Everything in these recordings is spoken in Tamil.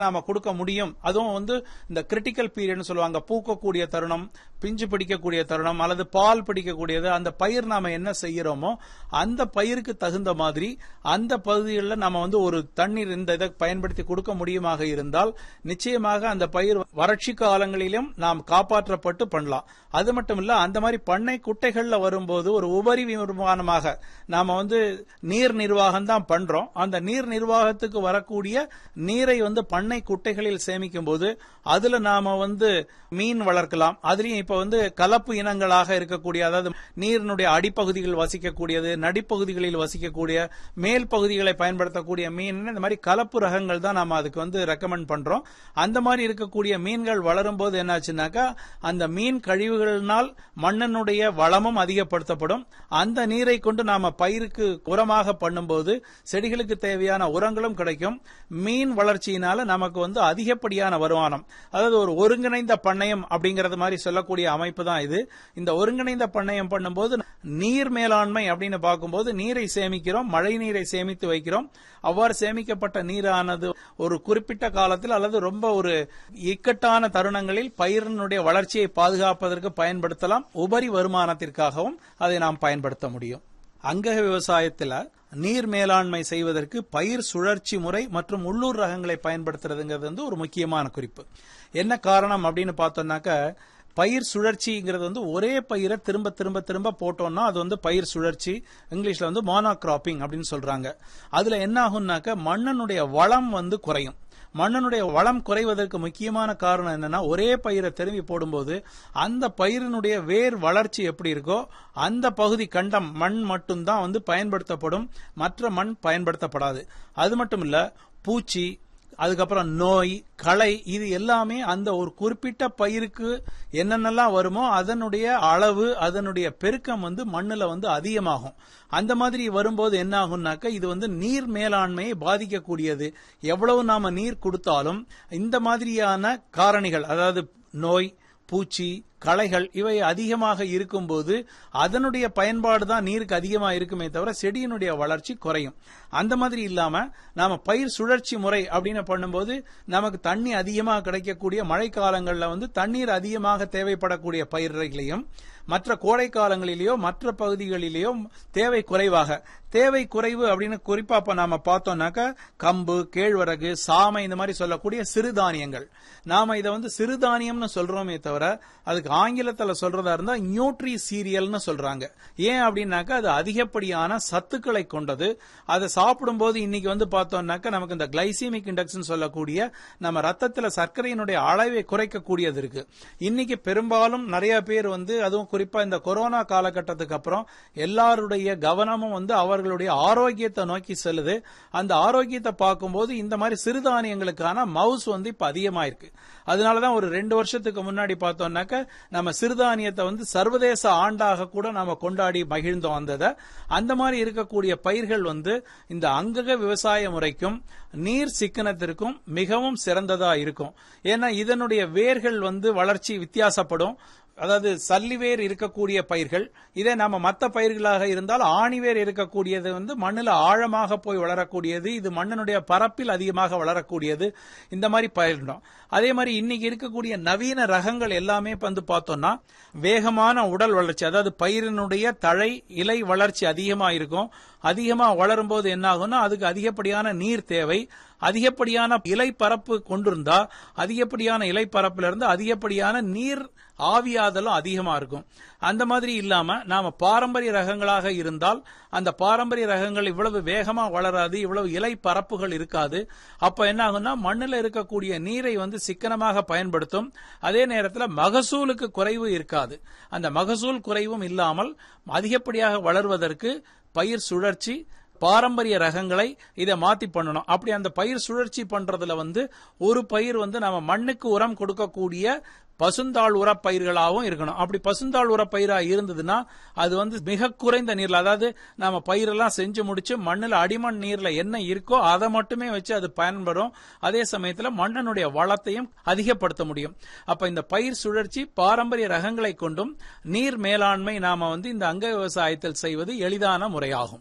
நாம கொடுக்க முடியும் அதுவும் வந்து இந்த கிரிட்டிக்கல் பீரியட்னு சொல்லுவாங்க பூக்கக்கூடிய தருணம் பிஞ்சு பிடிக்கக்கூடிய தருணம் அல்லது பால் பிடிக்கக்கூடியது அந்த பயிர் நாம என்ன செய்யறோமோ அந்த பயிருக்கு தகுந்த மாதிரி அந்த பகுதிகளில் நம்ம வந்து ஒரு தண்ணீர் இந்த இதை பயன்படுத்தி கொடுக்க முடியுமாக இருந்தால் நிச்சயமாக அந்த பயிர் வறட்சி காலங்களிலும் நாம் காப்பாற்றப்பட்டு பண்ணலாம் அது மட்டும் இல்ல அந்த மாதிரி பண்ணை குட்டைகள்ல வரும்போது ஒரு உபரி வருமானமாக நாம வந்து நீர் நிர்வாகம் தான் பண்றோம் அந்த நீர் நிர்வாகத்துக்கு வரக்கூடிய நீரை வந்து பண்ணை குட்டைகளில் சேமிக்கும் போது அதுல நாம வந்து மீன் வளர்க்கலாம் அதுலயும் இப்ப வந்து கலப்பு இனங்களாக இருக்கக்கூடிய அதாவது நீரினுடைய அடிப்பகுதிகள் வசிக்கக்கூடியது நடிப்பகுதிகளில் வசிக்கக்கூடிய மேல் பகுதிகளை பயன்படுத்தக்கூடிய மீன் இந்த மாதிரி கலப்பு ரகங்கள் தான் நாம அதுக்கு வந்து ரெக்கமெண்ட் பண்றோம் அந்த மாதிரி இருக்கக்கூடிய மீன்கள் வளரும் போது என்னாச்சுன்னாக்கா அந்த மீன் கழிவுகளினால் மண்ணினுடைய வளமும் அதிகப்படுத்தப்படும் அந்த நீரை கொண்டு நாம பயிருக்கு உரமாக பண்ணும்போது செடிகளுக்கு தேவையான உரங்களும் கிடைக்கும் மீன் வளர்ச்சியினால நமக்கு வந்து அதிகப்படியான வருமானம் அதாவது ஒரு ஒருங்கிணைந்த பண்ணையம் அப்படிங்கறது மாதிரி சொல்லக்கூடிய அமைப்பு தான் இது இந்த ஒருங்கிணைந்த பண்ணையம் பண்ணும்போது நீர் மேலாண்மை அப்படின்னு பார்க்கும்போது நீரை சேமிக்கிறோம் மழை நீரை சேமித்து வைக்கிறோம் அவ்வாறு சேமிக்கப்பட்ட நீரானது ஒரு குறிப்பிட்ட காலத்தில் அல்லது ரொம்ப ஒரு இக்கட்டான தருணங்களில் பயிரினுடைய வளர்ச்சியை பாதுகாப்பதற்கு பயன்படுத்தலாம் உபரி வருமானத்திற்காகவும் அதை நாம் பயன்படுத்த முடியும் அங்கக விவசாயத்தில் நீர் மேலாண்மை செய்வதற்கு பயிர் சுழற்சி முறை மற்றும் உள்ளூர் ரகங்களை பயன்படுத்துறதுங்கிறது வந்து ஒரு முக்கியமான குறிப்பு என்ன காரணம் அப்படின்னு பார்த்தோம்னாக்க பயிர் சுழற்சிங்கிறது வந்து ஒரே பயிரை திரும்ப திரும்ப திரும்ப போட்டோம்னா அது வந்து பயிர் சுழற்சி இங்கிலீஷ்ல வந்து மோனோகிராப்பிங் அப்படின்னு சொல்றாங்க அதுல என்ன ஆகும்னாக்க மண்ணனுடைய வளம் வந்து குறையும் மண்ணனுடைய வளம் குறைவதற்கு முக்கியமான காரணம் என்னன்னா ஒரே பயிரை திரும்பி போடும்போது அந்த பயிரினுடைய வேர் வளர்ச்சி எப்படி இருக்கோ அந்த பகுதி கண்டம் மண் மட்டும்தான் வந்து பயன்படுத்தப்படும் மற்ற மண் பயன்படுத்தப்படாது அது மட்டும் இல்ல பூச்சி அதுக்கப்புறம் நோய் களை இது எல்லாமே அந்த ஒரு குறிப்பிட்ட பயிருக்கு என்னென்னலாம் வருமோ அதனுடைய அளவு அதனுடைய பெருக்கம் வந்து மண்ணுல வந்து அதிகமாகும் அந்த மாதிரி வரும்போது என்ன ஆகும்னாக்க இது வந்து நீர் மேலாண்மையை பாதிக்கக்கூடியது எவ்வளவு நாம நீர் கொடுத்தாலும் இந்த மாதிரியான காரணிகள் அதாவது நோய் பூச்சி களைகள் இவை அதிகமாக இருக்கும்போது அதனுடைய பயன்பாடு தான் நீருக்கு அதிகமாக இருக்குமே தவிர செடியினுடைய வளர்ச்சி குறையும் அந்த மாதிரி இல்லாம நாம பயிர் சுழற்சி முறை அப்படின்னு பண்ணும்போது நமக்கு தண்ணி அதிகமாக கிடைக்கக்கூடிய மழை காலங்களில் வந்து தண்ணீர் அதிகமாக தேவைப்படக்கூடிய பயிர்களையும் மற்ற கோடை காலங்களிலேயோ மற்ற பகுதிகளிலேயோ தேவை குறைவாக தேவை குறைவு அப்படின்னு குறிப்பா இப்ப நாம பார்த்தோம்னாக்க கம்பு கேழ்வரகு சாமை இந்த மாதிரி சொல்லக்கூடிய சிறுதானியங்கள் நாம இதை வந்து சிறுதானியம்னு சொல்றோமே தவிர அதுக்கு ஆங்கிலத்தில் சொல்றதா இருந்தா நியூட்ரி சீரியல்னு சொல்றாங்க ஏன் அப்படின்னாக்கா அது அதிகப்படியான சத்துக்களை கொண்டது அதை சாப்பிடும்போது இன்னைக்கு வந்து பார்த்தோம்னாக்க நமக்கு இந்த கிளைசிமிக் இண்டெக்ஸ் சொல்லக்கூடிய நம்ம ரத்தத்துல சர்க்கரையினுடைய அளவை குறைக்கக்கூடியது இருக்கு இன்னைக்கு பெரும்பாலும் நிறைய பேர் வந்து அதுவும் குறிப்பா இந்த கொரோனா காலகட்டத்துக்கு அப்புறம் எல்லாருடைய கவனமும் வந்து அவர்களுடைய ஆரோக்கியத்தை நோக்கி செல்லுது அந்த ஆரோக்கியத்தை பார்க்கும்போது இந்த மாதிரி சிறுதானியங்களுக்கான மவுஸ் வந்து இப்ப அதிகமாயிருக்கு அதனாலதான் ஒரு ரெண்டு வருஷத்துக்கு முன்னாடி பார்த்தோம்னாக்க நம்ம சிறுதானியத்தை வந்து சர்வதேச ஆண்டாக கூட நாம கொண்டாடி மகிழ்ந்தோம் வந்ததை அந்த மாதிரி இருக்கக்கூடிய பயிர்கள் வந்து இந்த அங்கக விவசாய முறைக்கும் நீர் சிக்கனத்திற்கும் மிகவும் சிறந்ததா இருக்கும் ஏன்னா இதனுடைய வேர்கள் வந்து வளர்ச்சி வித்தியாசப்படும் அதாவது சல்லிவேர் இருக்கக்கூடிய பயிர்கள் இதே நம்ம மற்ற பயிர்களாக இருந்தால் ஆணிவேர் இருக்கக்கூடியது வந்து மண்ணில் ஆழமாக போய் வளரக்கூடியது இது மண்ணினுடைய பரப்பில் அதிகமாக வளரக்கூடியது இந்த மாதிரி பயிரிடும் அதே மாதிரி இன்னைக்கு இருக்கக்கூடிய நவீன ரகங்கள் எல்லாமே வந்து பார்த்தோம்னா வேகமான உடல் வளர்ச்சி அதாவது பயிரினுடைய தழை இலை வளர்ச்சி அதிகமா இருக்கும் அதிகமா வளரும் போது என்ன ஆகும்னா அதுக்கு அதிகப்படியான நீர் தேவை அதிகப்படியான இலை பரப்பு கொண்டிருந்தா அதிகப்படியான இலை பரப்புல இருந்து அதிகப்படியான நீர் ஆவியாதலும் அதிகமா இருக்கும் அந்த மாதிரி இல்லாம நாம பாரம்பரிய ரகங்களாக இருந்தால் அந்த பாரம்பரிய ரகங்கள் இவ்வளவு வேகமா வளராது இவ்வளவு இலை பரப்புகள் இருக்காது அப்ப என்ன ஆகும்னா மண்ணில் இருக்கக்கூடிய நீரை வந்து சிக்கனமாக பயன்படுத்தும் அதே நேரத்தில் மகசூலுக்கு குறைவு இருக்காது அந்த மகசூல் குறைவும் இல்லாமல் அதிகப்படியாக வளர்வதற்கு பயிர் சுழற்சி பாரம்பரிய ரகங்களை இதை மாத்தி பண்ணணும் அப்படி அந்த பயிர் சுழற்சி பண்றதுல வந்து ஒரு பயிர் வந்து நம்ம மண்ணுக்கு உரம் கொடுக்கக்கூடிய பசுந்தாள் உர பயிர்களாகவும் இருக்கணும் அப்படி பசுந்தாள் உர பயிரா இருந்ததுன்னா அது வந்து மிக குறைந்த நீர்ல அதாவது நம்ம பயிரெல்லாம் செஞ்சு முடிச்சு மண்ணில் அடிமண் நீர்ல என்ன இருக்கோ அதை மட்டுமே வச்சு அது பயன்படும் அதே சமயத்துல மண்ணனுடைய வளத்தையும் அதிகப்படுத்த முடியும் அப்ப இந்த பயிர் சுழற்சி பாரம்பரிய ரகங்களை கொண்டும் நீர் மேலாண்மை நாம வந்து இந்த அங்க விவசாயத்தில் செய்வது எளிதான முறையாகும்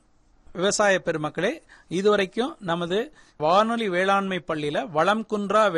விவசாய பெருமக்களே இதுவரைக்கும் நமது வானொலி வேளாண்மை பள்ளியில வளம் குன்றா